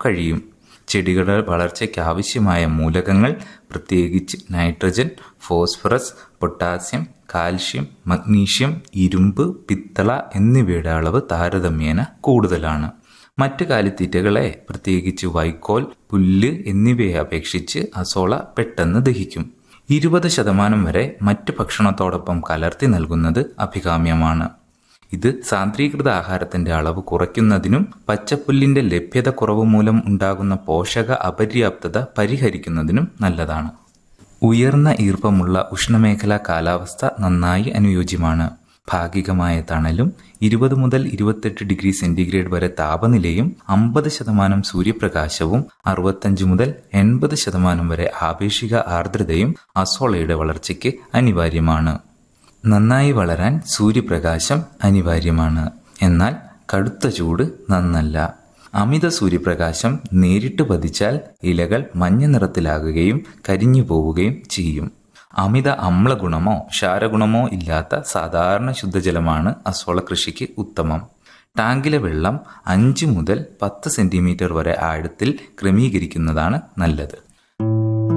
കഴിയും ചെടികളുടെ വളർച്ചയ്ക്ക് ആവശ്യമായ മൂലകങ്ങൾ പ്രത്യേകിച്ച് nitrogen phosphorus potassium calcium magnesium ഇരുമ്പ് പിത്തള എന്നിവയുടെ അളവ് താരതമ്യേന കൂടുതലാണ് മറ്റ് കാലിത്തീറ്റകളെ പ്രത്യേകിച്ച് വൈക്കോൽ പുല്ല് എന്നിവയെ അപേക്ഷിച്ച് അസോള പെട്ടെന്ന് ദഹിക്കും ഇരുപത് ശതമാനം വരെ മറ്റ് ഭക്ഷണത്തോടൊപ്പം കലർത്തി നൽകുന്നത് അഭികാമ്യമാണ് ഇത് സാന്ദ്രീകൃത ആഹാരത്തിന്റെ അളവ് കുറയ്ക്കുന്നതിനും പച്ചപ്പുല്ലിന്റെ ലഭ്യത കുറവ് മൂലം ഉണ്ടാകുന്ന പോഷക അപര്യാപ്തത പരിഹരിക്കുന്നതിനും നല്ലതാണ് ഉയർന്ന ഈർപ്പമുള്ള ഉഷ്ണമേഖലാ കാലാവസ്ഥ നന്നായി അനുയോജ്യമാണ് ഭാഗികമായ തണലും ഇരുപത് മുതൽ ഇരുപത്തെട്ട് ഡിഗ്രി സെന്റിഗ്രേഡ് വരെ താപനിലയും അമ്പത് ശതമാനം സൂര്യപ്രകാശവും അറുപത്തഞ്ച് മുതൽ എൺപത് ശതമാനം വരെ ആപേക്ഷിക ആർദ്രതയും അസോളയുടെ വളർച്ചയ്ക്ക് അനിവാര്യമാണ് നന്നായി വളരാൻ സൂര്യപ്രകാശം അനിവാര്യമാണ് എന്നാൽ കടുത്ത ചൂട് നന്നല്ല അമിത സൂര്യപ്രകാശം നേരിട്ട് പതിച്ചാൽ ഇലകൾ മഞ്ഞ നിറത്തിലാകുകയും കരിഞ്ഞു പോവുകയും ചെയ്യും അമിത അമ്ലഗുണമോ ക്ഷാരഗുണമോ ഇല്ലാത്ത സാധാരണ ശുദ്ധജലമാണ് അസോള കൃഷിക്ക് ഉത്തമം ടാങ്കിലെ വെള്ളം അഞ്ച് മുതൽ പത്ത് സെന്റിമീറ്റർ വരെ ആഴത്തിൽ ക്രമീകരിക്കുന്നതാണ് നല്ലത്